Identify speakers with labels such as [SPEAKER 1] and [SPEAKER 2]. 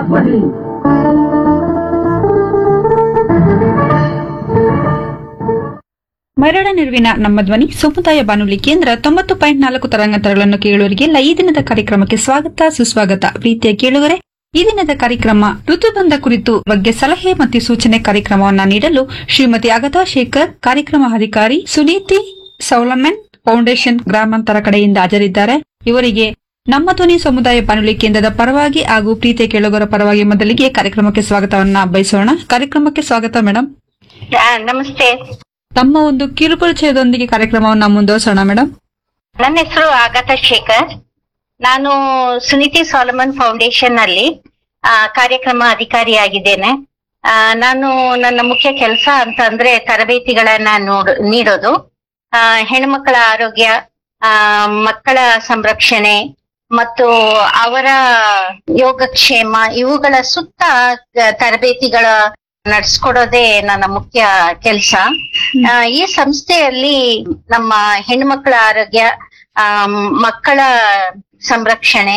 [SPEAKER 1] ಆಕಾಶವಾಣಿ
[SPEAKER 2] ಮರಳ ನಿರ್ವಿನ ನಮ್ಮ ಧ್ವನಿ ಸಮುದಾಯ ಬಾನುಲಿ ಕೇಂದ್ರ ತೊಂಬತ್ತು ಪಾಯಿಂಟ್ ನಾಲ್ಕು ತರಂಗಾಂತರಗಳನ್ನು ಕೇಳುವರಿಗೆಲ್ಲ ಈ ದಿನದ ಕಾರ್ಯಕ್ರಮಕ್ಕೆ ಸ್ವಾಗತ ಸುಸ್ವಾಗತ ಪ್ರೀತಿಯ ಕೇಳುಗರೆ ಈ ದಿನದ ಕಾರ್ಯಕ್ರಮ ಋತುಬಂಧ ಕುರಿತು ಬಗ್ಗೆ ಸಲಹೆ ಮತ್ತು ಸೂಚನೆ ಕಾರ್ಯಕ್ರಮವನ್ನ ನೀಡಲು ಶ್ರೀಮತಿ ಅಗತಾ ಶೇಖರ್ ಕಾರ್ಯಕ್ರಮ ಅಧಿಕಾರಿ ಸುನೀತಿ ಸೌಲಮೆನ್ ಫೌಂಡೇಶನ್ ಗ್ರಾಮಾಂತರ ಕಡೆಯಿಂದ ಹಾಜರಿದ್ದಾರೆ ಇವರಿಗೆ ನಮ್ಮ ಧ್ವನಿ ಸಮುದಾಯ ಬಾನುಲಿ ಕೇಂದ್ರದ ಪರವಾಗಿ ಹಾಗೂ ಪ್ರೀತಿಯ ಕೇಳುಗರ ಪರವಾಗಿ ಮೊದಲಿಗೆ ಕಾರ್ಯಕ್ರಮಕ್ಕೆ ಸ್ವಾಗತವನ್ನ ಬಯಸೋಣ ಕಾರ್ಯಕ್ರಮಕ್ಕೆ ಸ್ವಾಗತ ಮೇಡಮ್
[SPEAKER 3] ಆ, ನಮಸ್ತೆ
[SPEAKER 2] ತಮ್ಮ ಒಂದು ಕಿರುಪರಿಚಯದೊಂದಿಗೆ ಕಾರ್ಯಕ್ರಮವನ್ನ ಮುಂದುವರಿಸೋಣ ಮೇಡಮ್
[SPEAKER 3] ನನ್ನ ಹೆಸರು ಆಗತಾ ಶೇಖರ್ ನಾನು ಸುನೀತಿ ಸಾಲಮನ್ ಫೌಂಡೇಶನ್ ಅಲ್ಲಿ ಆ, ಕಾರ್ಯಕ್ರಮ ಅಧಿಕಾರಿಯಾಗಿದ್ದೇನೆ ಆ, ನಾನು ನನ್ನ ಮುಖ್ಯ ಕೆಲಸ ಅಂತ ಅಂದ್ರೆ ತರಬೇತಿಗಳನ್ನ ನೋಡ್ ನೀಡೋದು ಆ, ಹೆಣ್ಮಕ್ಕಳ ಆರೋಗ್ಯ ಆ, ಮಕ್ಕಳ ಸಂರಕ್ಷಣೆ ಮತ್ತು ಅವರ ಯೋಗಕ್ಷೇಮ ಇವುಗಳ ಸುತ್ತ ಆ, ತರಬೇತಿಗಳ ನಡೆಸ್ಕೊಡೋದೇ ನನ್ನ ಮುಖ್ಯ ಕೆಲಸ ಈ ಸಂಸ್ಥೆಯಲ್ಲಿ ನಮ್ಮ ಹೆಣ್ಮಕ್ಳ ಆರೋಗ್ಯ ಆ, ಮಕ್ಕಳ ಸಂರಕ್ಷಣೆ